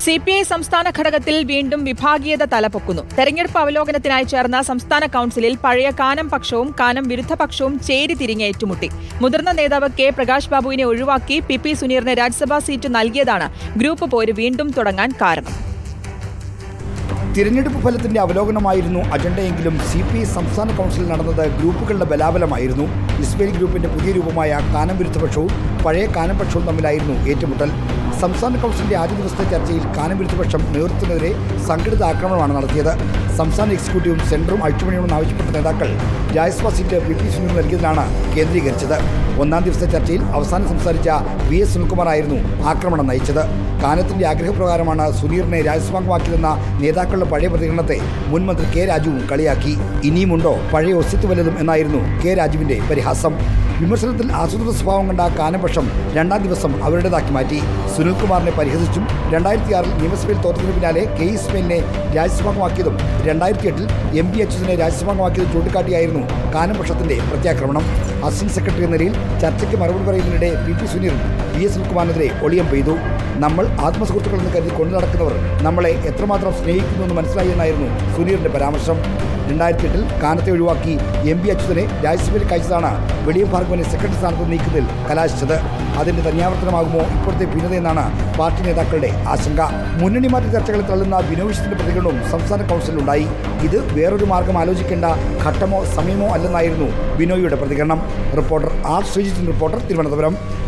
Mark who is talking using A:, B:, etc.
A: C P I സംസ്ഥാന ഘടകത്തിൽ വീണ്ടും വിഭാഗീയത തലപൊക്കുന്നു തെരഞ്ഞെടുപ്പ് അവലോകനത്തിനായി ചേർന്ന സംസ്ഥാന കൌൺസിലിൽ പഴയ കാനം പക്ഷവും കാനം വിരുദ്ധ പക്ഷവും ചേരി തിരിഞ്ഞ് ഏറ്റുമുട്ടി മുതിർന്ന നേതാവ് കെ പ്രകാശ് ബാബുവിനെ ഒഴിവാക്കി പി പി സുനീറിന് രാജ്യസഭാ സീറ്റ് നൽകിയതാണ് ഗ്രൂപ്പ് പോര് വീണ്ടും തുടങ്ങാൻ കാരണം
B: തിരഞ്ഞെടുപ്പ് ഫലത്തിന്റെ അവലോകനമായിരുന്നു അജണ്ടയെങ്കിലും സി പി ഐ സംസ്ഥാന കൗൺസിലിൽ നടന്നത് ഗ്രൂപ്പുകളുടെ ബലാബലമായിരുന്നു ഇസ്മയിൽ ഗ്രൂപ്പിന്റെ പുതിയ രൂപമായ കാനം വിരുദ്ധപക്ഷവും പഴയ കാനം പക്ഷവും തമ്മിലായിരുന്നു ഏറ്റുമുട്ടൽ സംസ്ഥാന കൗൺസിലിന്റെ ആദ്യ ദിവസത്തെ ചർച്ചയിൽ കാനം വിരുദ്ധപക്ഷം നേതൃത്വത്തിനെതിരെ സംഘടിത ആക്രമണമാണ് നടത്തിയത് സംസ്ഥാന എക്സിക്യൂട്ടീവും സെൻറ്ററും അഴിച്ചുപണിയണമെന്ന് ആവശ്യപ്പെട്ട നേതാക്കൾ Rajya Sabha seat P P Sunil നൽകിയതിനാണ് കേന്ദ്രീകരിച്ചത് ഒന്നാം ദിവസത്തെ ചർച്ചയിൽ അവസാനം സംസാരിച്ച വി എസ് സുനിൽകുമാറായിരുന്നു ആക്രമണം നയിച്ചത് കാനത്തിന്റെ ആഗ്രഹപ്രകാരമാണ് സുനീറിനെ രാജ്യസഭാംഗമാക്കിയതെന്ന നേതാക്കളുടെ പഴയ പ്രതികരണത്തെ മുൻ മന്ത്രി കെ രാജുവും കളിയാക്കി ഇനിയുമുണ്ടോ പഴയ ഒസ്തിത്വ വലതും എന്നായിരുന്നു കെ രാജുവിന്റെ പരിഹാസം വിമർശനത്തിൽ ആസൂത്രിത സ്വഭാവം കണ്ട കാനപക്ഷം രണ്ടാം ദിവസം അവരുടേതാക്കി മാറ്റി സുനിൽകുമാറിനെ പരിഹസിച്ചും രണ്ടായിരത്തി ആറിൽ നിയമസഭയിൽ തോറ്റതിന് പിന്നാലെ കെ ഇസ്മയിലിനെ രാജ്യസഭാംഗമാക്കിയതും രണ്ടായിരത്തി എട്ടിൽ എം പി അച്യുതനെ രാജ്യസഭാംഗമാക്കിയതും ചൂണ്ടിക്കാട്ടിയായിരുന്നു കാനപക്ഷത്തിന്റെ പ്രത്യാക്രമണം അസിസ്റ്റന്റ് സെക്രട്ടറി എന്ന നിലയിൽ ചർച്ചയ്ക്ക് മറുപടി പറയുന്നതിനിടെ P P Suneer V S സുനിൽകുമാറിനെതിരെ ഒളിയം പെയ്തു നമ്മൾ ആത്മസുഹൃത്തുക്കളെന്ന് കരുതി കൊണ്ടു നടക്കുന്നവർ നമ്മളെ എത്രമാത്രം സ്നേഹിക്കുന്നുവെന്ന് മനസ്സിലായി എന്നായിരുന്നു സുനീറിന്റെ പരാമർശം രണ്ടായിരത്തി എട്ടിൽ കാനത്തെ ഒഴിവാക്കി എം പി അച്യുതനെ രാജ്യസഭയിൽ അയച്ചതാണ് വെളിയ ഭാർഗവനെ സെക്രട്ടറി സ്ഥാനത്ത് നീക്കുന്നതിൽ കലാശിച്ചത് അതിന്റെ തന്യാവർത്തനമാകുമോ ഇപ്പോഴത്തെ ഭിന്നതയെന്നാണ് പാർട്ടി നേതാക്കളുടെ ആശങ്ക മുന്നണി മാറ്റ ചർച്ചകളിൽ തള്ളുന്ന ബിനോവിഷത്തിന്റെ പ്രതികരണവും സംസ്ഥാന കൗൺസിലുണ്ടായി ഇത് വേറൊരു മാർഗം ആലോചിക്കേണ്ട ഘട്ടമോ സമയമോ അല്ലെന്നായിരുന്നു ബിനോയിയുടെ പ്രതികരണം റിപ്പോർട്ടർ ആർ ശ്രീജിത്തിൻ റിപ്പോർട്ടർ തിരുവനന്തപുരം